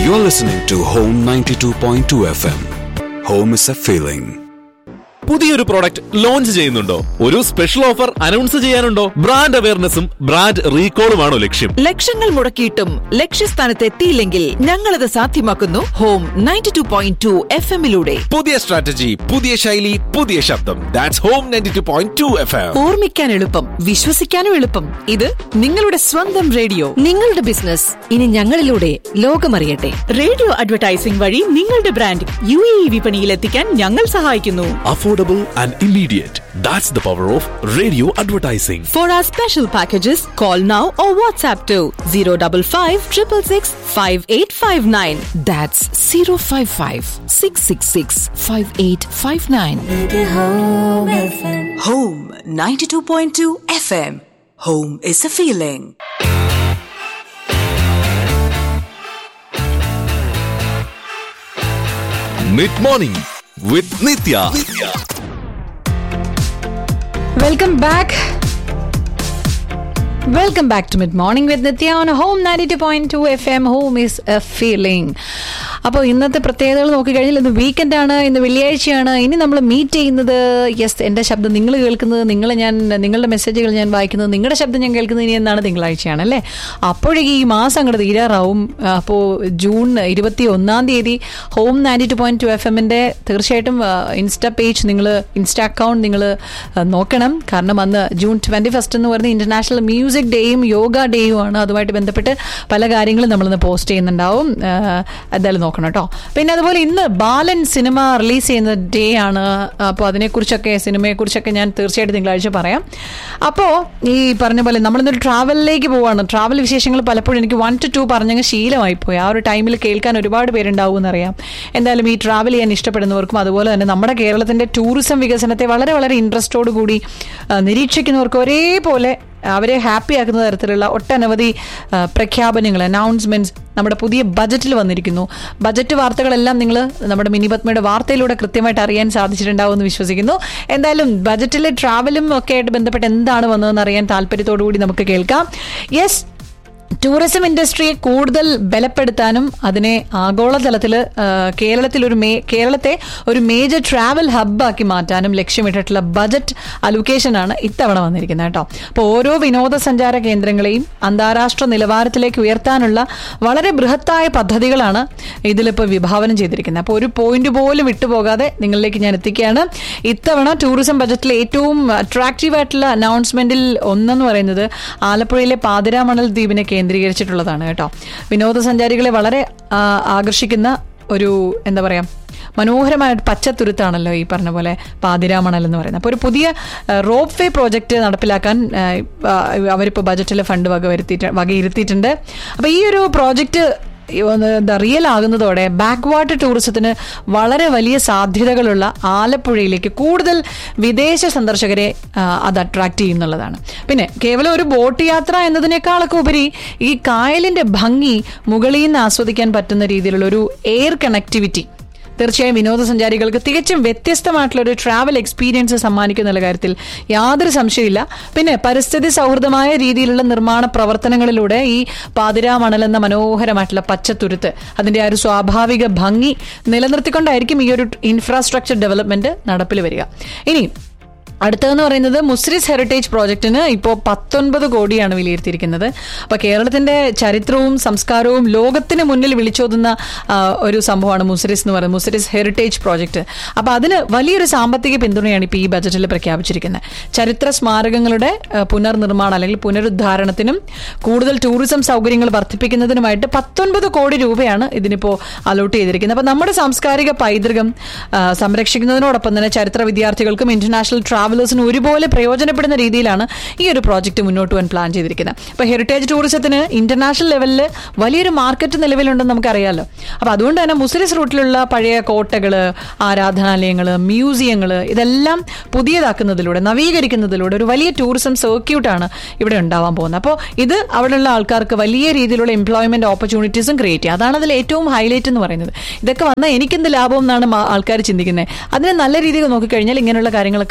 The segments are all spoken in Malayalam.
You're listening to Home 92.2 FM. Home is a feeling. പുതിയൊരു പ്രോഡക്റ്റ് ലോഞ്ച് ചെയ്യുന്നുണ്ടോ ഒരു സ്പെഷ്യൽ ഓഫർ അനൗൺസ് ചെയ്യാനുണ്ടോ ബ്രാൻഡ് അവയർനെസ്സും ബ്രാൻഡ് റീകോളുമാണോ ലക്ഷ്യം ലക്ഷങ്ങൾ മുടക്കിയിട്ടും ലക്ഷ്യസ്ഥാനത്ത് എത്തിയില്ലെങ്കിൽ ഞങ്ങളത് സാധ്യമാക്കുന്നു home ninety two point two F എമ്മിലൂടെ പുതിയ സ്ട്രാറ്റജി പുതിയ ശൈലി പുതിയ ശബ്ദം that's home ninety two point two F M ഓർമ്മിക്കാൻ എളുപ്പം വിശ്വസിക്കാനും എളുപ്പം ഇത് നിങ്ങളുടെ സ്വന്തം റേഡിയോ നിങ്ങളുടെ ബിസിനസ് ഇനി ഞങ്ങളിലൂടെ ലോകമറിയട്ടെ റേഡിയോ അഡ്വർടൈസിംഗ് വഴി നിങ്ങളുടെ ബ്രാൻഡ് യു എ ഇ വിപണിയിൽ എത്തിക്കാൻ ഞങ്ങൾ സഹായിക്കുന്നു affordable and immediate that's the power of radio advertising for our special packages call now or WhatsApp two zero double five triple six five eight five nine that's zero five five six six six five eight five nine Home 92.2 FM. Home is a feeling. Mid morning with Nithya welcome back welcome back to mid morning with Nithya on home ninety two point two F M home is a feeling അപ്പോൾ ഇന്നത്തെ പ്രത്യേകതകൾ നോക്കിക്കഴിഞ്ഞാൽ ഇന്ന് വീക്കെൻഡാണ് ഇന്ന് വെള്ളിയാഴ്ചയാണ് ഇനി നമ്മൾ മീറ്റ് ചെയ്യുന്നത് യെസ് എൻ്റെ ശബ്ദം നിങ്ങൾ കേൾക്കുന്നത് നിങ്ങളെ ഞാൻ നിങ്ങളുടെ മെസ്സേജുകൾ ഞാൻ വായിക്കുന്നത് നിങ്ങളുടെ ശബ്ദം ഞാൻ കേൾക്കുന്നത് ഇനി എന്നാണ് തിങ്കളാഴ്ചയാണ് അല്ലേ അപ്പോഴേക്ക് ഈ മാസം അങ്ങോട്ട് തീരാറാവും അപ്പോൾ ജൂൺ ഇരുപത്തി ഒന്നാം തീയതി home ninety two point two F എമ്മിൻ്റെ തീർച്ചയായിട്ടും ഇൻസ്റ്റാ പേജ് നിങ്ങൾ ഇൻസ്റ്റാ അക്കൗണ്ട് നിങ്ങൾ നോക്കണം കാരണം അന്ന് ജൂൺ ട്വൻറ്റി ഫസ്റ്റ് എന്ന് പറയുന്നത് ഇൻ്റർനാഷണൽ മ്യൂസിക് ഡേയും യോഗ ഡേയും ആണ് അതുമായിട്ട് ബന്ധപ്പെട്ട് പല കാര്യങ്ങളും നമ്മളിന്ന് പോസ്റ്റ് ചെയ്യുന്നുണ്ടാവും ആ, എന്തായാലും നോക്കണം കേട്ടോ പിന്നെ അതുപോലെ ഇന്ന് ബാലൻ സിനിമ റിലീസ് ചെയ്യുന്ന ഡേ ആണ് അപ്പോൾ അതിനെക്കുറിച്ചൊക്കെ സിനിമയെക്കുറിച്ചൊക്കെ ഞാൻ തീർച്ചയായിട്ടും തിങ്കളാഴ്ച പറയാം അപ്പോൾ ഈ പറഞ്ഞ പോലെ നമ്മളിന്നൊരു ട്രാവലിലേക്ക് പോവാണ് ട്രാവൽ വിശേഷങ്ങൾ പലപ്പോഴും എനിക്ക് വൺ ടു ടു പറഞ്ഞങ്ങ് ശീലമായിപ്പോയി ആ ഒരു ടൈമിൽ കേൾക്കാൻ ഒരുപാട് പേരുണ്ടാവും എന്നറിയാം എന്തായാലും ഈ ട്രാവൽ ചെയ്യാൻ ഇഷ്ടപ്പെടുന്നവർക്കും അതുപോലെ തന്നെ നമ്മുടെ കേരളത്തിൻ്റെ ടൂറിസം വികസനത്തെ വളരെ വളരെ ഇൻട്രസ്റ്റോടു കൂടി ആ, നിരീക്ഷിക്കുന്നവർക്കും ഒരേപോലെ അവരെ ഹാപ്പി ആക്കുന്ന തരത്തിലുള്ള ഒട്ടനവധി ആ, പ്രഖ്യാപനങ്ങൾ അനൗൺസ്മെന്റ്സ് നമ്മുടെ പുതിയ ബജറ്റിൽ വന്നിരിക്കുന്നു ബജറ്റ് വാർത്തകളെല്ലാം നിങ്ങൾ നമ്മുടെ മിനി പത്മയുടെ വാർത്തയിലൂടെ കൃത്യമായിട്ട് അറിയാൻ സാധിച്ചിട്ടുണ്ടാവും എന്ന് വിശ്വസിക്കുന്നു എന്തായാലും ബജറ്റിലെ ട്രാവലും ഒക്കെ ആയിട്ട് ബന്ധപ്പെട്ട് എന്താണ് വന്നതെന്ന് അറിയാൻ താല്പര്യത്തോടു കൂടി നമുക്ക് കേൾക്കാം യെസ് ടൂറിസം ഇൻഡസ്ട്രിയെ കൂടുതൽ ബലപ്പെടുത്താനും അതിനെ ആഗോളതലത്തിൽ കേരളത്തിൽ ഒരു മേ കേരളത്തെ ഒരു മേജർ ട്രാവൽ ഹബ്ബാക്കി മാറ്റാനും ലക്ഷ്യമിട്ടിട്ടുള്ള ബജറ്റ് അലൊക്കേഷനാണ് ഇത്തവണ വന്നിരിക്കുന്നത് കേട്ടോ അപ്പോൾ ഓരോ വിനോദസഞ്ചാര കേന്ദ്രങ്ങളെയും അന്താരാഷ്ട്ര നിലവാരത്തിലേക്ക് ഉയർത്താനുള്ള വളരെ ബൃഹത്തായ പദ്ധതികളാണ് ഇതിലിപ്പോൾ വിഭാവനം ചെയ്തിരിക്കുന്നത് അപ്പോൾ ഒരു പോയിന്റ് പോലും വിട്ടുപോകാതെ നിങ്ങളിലേക്ക് ഞാൻ എത്തിക്കുകയാണ് ഇത്തവണ ടൂറിസം ബജറ്റിലെ ഏറ്റവും അട്രാക്റ്റീവ് ആയിട്ടുള്ള അനൗൺസ്മെന്റിൽ ഒന്നെന്ന് പറയുന്നത് ആലപ്പുഴയിലെ പാതിരാമണൽ ദ്വീപിനെ കേന്ദ്രീകരിച്ചിട്ടുള്ളതാണ് കേട്ടോ വിനോദസഞ്ചാരികളെ വളരെ ആ, ആകർഷിക്കുന്ന ഒരു എന്താ പറയാ മനോഹരമായ ഒരു പച്ചത്തുരുത്താണല്ലോ ഈ പറഞ്ഞ പോലെ പാതിരാമണൽ എന്ന് പറയുന്നത് അപ്പോൾ ഒരു പുതിയ റോപ്പ് വേ പ്രോജക്റ്റ് നടപ്പിലാക്കാൻ ആ, ആ, അവരിപ്പോൾ ബജറ്റിലെ ഫണ്ട് വക വരുത്തിയിട്ട് വകയിരുത്തിയിട്ടുണ്ട് അപ്പോൾ ഈ ഒരു പ്രോജക്റ്റ് ഈ ഒന്ന് എന്താ റിയൽ ആകുന്നതോടെ ബാക്ക് വാട്ടർ ടൂറിസത്തിന് വളരെ വലിയ സാധ്യതകളുള്ള ആലപ്പുഴയിലേക്ക് കൂടുതൽ വിദേശ സന്ദർശകരെ ആ, അത് അട്രാക്ട് ചെയ്യുന്നുള്ളതാണ് പിന്നെ കേവലം ഒരു ബോട്ട് യാത്ര എന്നതിനേക്കാളൊക്കെ ഉപരി ഈ കായലിന്റെ ഭംഗി മുകളിൽ നിന്ന് ആസ്വദിക്കാൻ പറ്റുന്ന രീതിയിലുള്ള ഒരു എയർ കണക്ടിവിറ്റി തീർച്ചയായും വിനോദസഞ്ചാരികൾക്ക് തികച്ചും വ്യത്യസ്തമായിട്ടുള്ള ഒരു ട്രാവൽ എക്സ്പീരിയൻസ് സമ്മാനിക്കുന്ന കാര്യത്തിൽ യാതൊരു സംശയമില്ല പിന്നെ പരിസ്ഥിതി സൗഹൃദമായ രീതിയിലുള്ള നിർമ്മാണ പ്രവർത്തനങ്ങളിലൂടെ ഈ പാതിരാമണൽ എന്ന മനോഹരമായിട്ടുള്ള പച്ചത്തുരുത്ത് അതിന്റെ ആ ഒരു സ്വാഭാവിക ഭംഗി നിലനിർത്തിക്കൊണ്ടായിരിക്കും ഈ ഒരു ഇൻഫ്രാസ്ട്രക്ചർ ഡെവലപ്മെന്റ് നടപ്പിൽ വരിക ഇനി അടുത്തതെന്ന് പറയുന്നത് മുസ്രിസ് ഹെറിറ്റേജ് പ്രോജക്റ്റിന് ഇപ്പോൾ പത്തൊൻപത് കോടിയാണ് വിലയിരുത്തിയിരിക്കുന്നത് അപ്പോൾ കേരളത്തിന്റെ ചരിത്രവും സംസ്കാരവും ലോകത്തിന് മുന്നിൽ വിളിച്ചോതുന്ന ആ, ഒരു സംഭവമാണ് മുസ്രിസ് എന്ന് പറയുന്നത് മുസ്രിസ് ഹെറിറ്റേജ് പ്രോജക്റ്റ് അപ്പോൾ അതിന് വലിയൊരു സാമ്പത്തിക പിന്തുണയാണ് ഇപ്പോൾ ഈ ബജറ്റിൽ പ്രഖ്യാപിച്ചിരിക്കുന്നത് ചരിത്ര സ്മാരകങ്ങളുടെ ആ, പുനർനിർമ്മാണം അല്ലെങ്കിൽ പുനരുദ്ധാരണത്തിനും കൂടുതൽ ടൂറിസം സൗകര്യങ്ങൾ വർദ്ധിപ്പിക്കുന്നതിനുമായിട്ട് പത്തൊൻപത് കോടി രൂപയാണ് ഇതിനിപ്പോൾ അലോട്ട് ചെയ്തിരിക്കുന്നത് അപ്പോൾ നമ്മുടെ സാംസ്കാരിക പൈതൃകം ആ, സംരക്ഷിക്കുന്നതിനോടൊപ്പം തന്നെ ചരിത്ര വിദ്യാർത്ഥികൾക്കും ഇന്റർനാഷണൽ ട്രാവലേഴ്സിനും ഒരുപോലെ പ്രയോജനപ്പെടുന്ന രീതിയിലാണ് ഈ ഒരു പ്രോജക്റ്റ് മുന്നോട്ട് പോകാൻ പ്ലാൻ ചെയ്തിരിക്കുന്നത് അപ്പോൾ ഹെറിറ്റേജ് ടൂറിസത്തിന് ഇന്റർനാഷണൽ ലെവലിൽ വലിയൊരു മാർക്കറ്റ് നിലവിലുണ്ടെന്ന് നമുക്കറിയാമല്ലോ അപ്പോൾ അതുകൊണ്ട് തന്നെ മുസ്ലിസ് റൂട്ടിലുള്ള പഴയ കോട്ടകൾ ആരാധനാലയങ്ങൾ മ്യൂസിയങ്ങൾ ഇതെല്ലാം പുതിയതാക്കുന്നതിലൂടെ നവീകരിക്കുന്നതിലൂടെ ഒരു വലിയ ടൂറിസം സർക്യൂട്ടാണ് ഇവിടെ ഉണ്ടാവാൻ പോകുന്നത് അപ്പോൾ ഇത് അവിടെയുള്ള ആൾക്കാർക്ക് വലിയ രീതിയിലുള്ള എംപ്ലോയ്മെന്റ് ഓപ്പർച്യൂണിറ്റീസും ക്രിയേറ്റ് ചെയ്യുക അതാണ് അതിൽ ഏറ്റവും ഹൈലൈറ്റ് എന്ന് പറയുന്നത് ഇതൊക്കെ വന്നാൽ എനിക്കെന്ത് ലാഭം എന്നാണ് ആൾക്കാർ ചിന്തിക്കുന്നത് അതിനെ നല്ല രീതിയിൽ നോക്കിക്കഴിഞ്ഞാൽ ഇങ്ങനെയുള്ള കാര്യങ്ങളൊക്കെ വന്നു കഴിഞ്ഞാൽ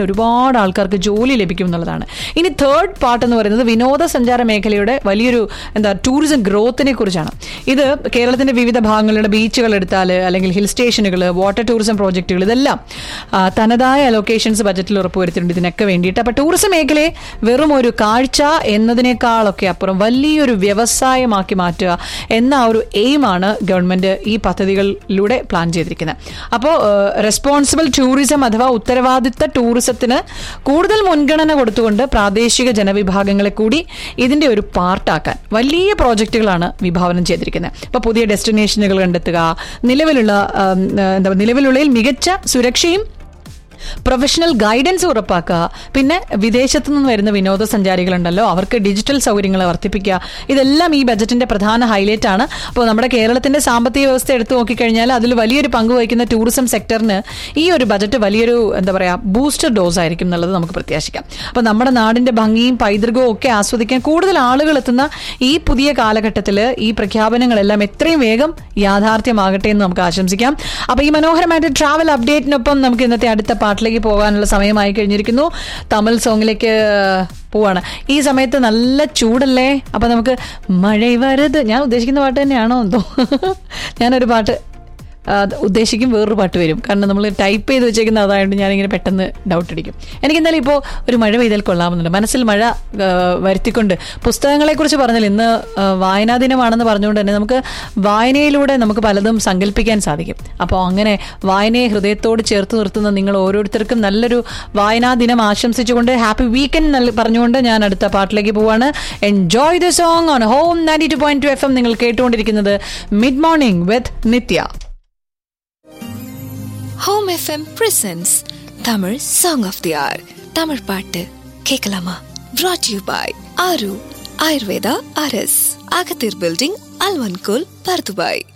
ഒരുപാട് ആൾക്കാർക്ക് ജോലി ലഭിക്കും എന്നുള്ളതാണ് ഇനി തേർഡ് പാർട്ട് എന്ന് പറയുന്നത് വിനോദസഞ്ചാര മേഖലയുടെ വലിയൊരു എന്താ ടൂറിസം ഗ്രോത്തിനെ കുറിച്ചാണ് ഇത് കേരളത്തിന്റെ വിവിധ ഭാഗങ്ങളുടെ ബീച്ചുകൾ എടുത്താൽ അല്ലെങ്കിൽ ഹിൽ സ്റ്റേഷനുകൾ വാട്ടർ ടൂറിസം പ്രോജക്റ്റുകൾ ഇതെല്ലാം ആ, തനതായ അലൊക്കേഷൻസ് ബജറ്റിൽ ഉറപ്പുവരുത്തിയിട്ടുണ്ട് ഇതിനൊക്കെ വേണ്ടിയിട്ട് അപ്പോൾ ടൂറിസം മേഖലയെ വെറും ഒരു കാഴ്ച എന്നതിനേക്കാളൊക്കെ അപ്പുറം വലിയൊരു വ്യവസായമാക്കി മാറ്റുക എന്ന ആ ഒരു എയിമാണ് ഗവൺമെന്റ് ഈ പദ്ധതികളിലൂടെ പ്ലാൻ ചെയ്തിരിക്കുന്നത് അപ്പോൾ റെസ്പോൺസിബിൾ ടൂറിസം അഥവാ ഉത്തരവാദിത്ത ടൂറിസത്തിന് കൂടുതൽ മുൻഗണന കൊടുത്തുകൊണ്ട് പ്രാദേശിക ജനവിഭാഗങ്ങളെ കൂടി ഇതിന്റെ ഒരു പാർട്ടാക്കാൻ വലിയ പ്രോജക്റ്റുകളാണ് വിഭാവനം ചെയ്തിരിക്കുന്നത് അപ്പോൾ പുതിയ ഡെസ്റ്റിനേഷനുകൾ കണ്ടെത്തുക നിലവിലുള്ള ആം, എന്താ നിലവിലുള്ളതിൽ മികച്ച സുരക്ഷയും പ്രൊഫഷണൽ ഗൈഡൻസ് ഉറപ്പാക്കുക പിന്നെ വിദേശത്തു നിന്ന് വരുന്ന വിനോദസഞ്ചാരികളുണ്ടല്ലോ അവർക്ക് ഡിജിറ്റൽ സൗകര്യങ്ങൾ വർദ്ധിപ്പിക്കുക ഇതെല്ലാം ഈ ബജറ്റിന്റെ പ്രധാന ഹൈലൈറ്റ് ആണ് അപ്പോൾ നമ്മുടെ കേരളത്തിന്റെ സാമ്പത്തിക വ്യവസ്ഥ എടുത്തു നോക്കിക്കഴിഞ്ഞാൽ അതിൽ വലിയൊരു പങ്ക് വഹിക്കുന്ന ടൂറിസം സെക്ടറിന് ഈ ഒരു ബജറ്റ് വലിയൊരു എന്താ പറയുക ബൂസ്റ്റർ ഡോസ് ആയിരിക്കും എന്നുള്ളത് നമുക്ക് പ്രത്യാശിക്കാം അപ്പോൾ നമ്മുടെ നാടിന്റെ ഭംഗിയും പൈതൃകവും ഒക്കെ ആസ്വദിക്കാൻ കൂടുതൽ ആളുകൾ എത്തുന്ന ഈ പുതിയ കാലഘട്ടത്തിൽ ഈ പ്രഖ്യാപനങ്ങളെല്ലാം എത്രയും വേഗം യാഥാർത്ഥ്യമാകട്ടെ എന്ന് നമുക്ക് ആശംസിക്കാം അപ്പോൾ ഈ മനോഹരമായിട്ട് ട്രാവൽ അപ്ഡേറ്റിനൊപ്പം നമുക്ക് ഇന്നത്തെ അടുത്ത പാട്ടിലേക്ക് പോകാനുള്ള സമയമായി കഴിഞ്ഞിരിക്കുന്നു തമിഴ് സോങ്ങിലേക്ക് പോവാണ് ഈ സമയത്ത് നല്ല ചൂടല്ലേ അപ്പൊ നമുക്ക് മഴ വരത് ഞാൻ ഉദ്ദേശിക്കുന്ന പാട്ട് തന്നെയാണോ എന്തോ ഞാനൊരു പാട്ട് ആ, അത് ഉദ്ദേശിക്കും വേറൊരു പാട്ട് വരും കാരണം നമ്മൾ ടൈപ്പ് ചെയ്ത് വെച്ചേക്കുന്ന അതായതുകൊണ്ട് ഞാനിങ്ങനെ പെട്ടെന്ന് ഡൗട്ട് അടിക്കും എനിക്ക് എന്തായാലും ഇപ്പോൾ ഒരു മഴ പെയ്താൽ കൊള്ളാമെന്നുണ്ട് മനസ്സിൽ മഴ ആ, വരുത്തിക്കൊണ്ട് പുസ്തകങ്ങളെക്കുറിച്ച് പറഞ്ഞാൽ ഇന്ന് ആ, വായനാ ദിനമാണെന്ന് പറഞ്ഞുകൊണ്ട് തന്നെ നമുക്ക് വായനയിലൂടെ നമുക്ക് പലതും സങ്കല്പിക്കാൻ സാധിക്കും അപ്പോൾ അങ്ങനെ വായനയെ ഹൃദയത്തോട് ചേർത്ത് നിർത്തുന്ന നിങ്ങൾ ഓരോരുത്തർക്കും നല്ലൊരു വായനാ ദിനം ആശംസിച്ചുകൊണ്ട് ഹാപ്പി വീക്കെൻഡ് പറഞ്ഞുകൊണ്ട് ഞാൻ അടുത്ത പാട്ടിലേക്ക് പോവാണ് enjoy the song on home ninety two point two F M നിങ്ങൾ കേട്ടുകൊണ്ടിരിക്കുന്നത് mid morning with Nithya home FM presents Tamil song of the hour Tamil பாட்டு கேட்கலாமா brought you by Aaru Ayurveda அரஸ் அகத்தீர் பில்டிங் அல்வன்கோல் பர்துபாய்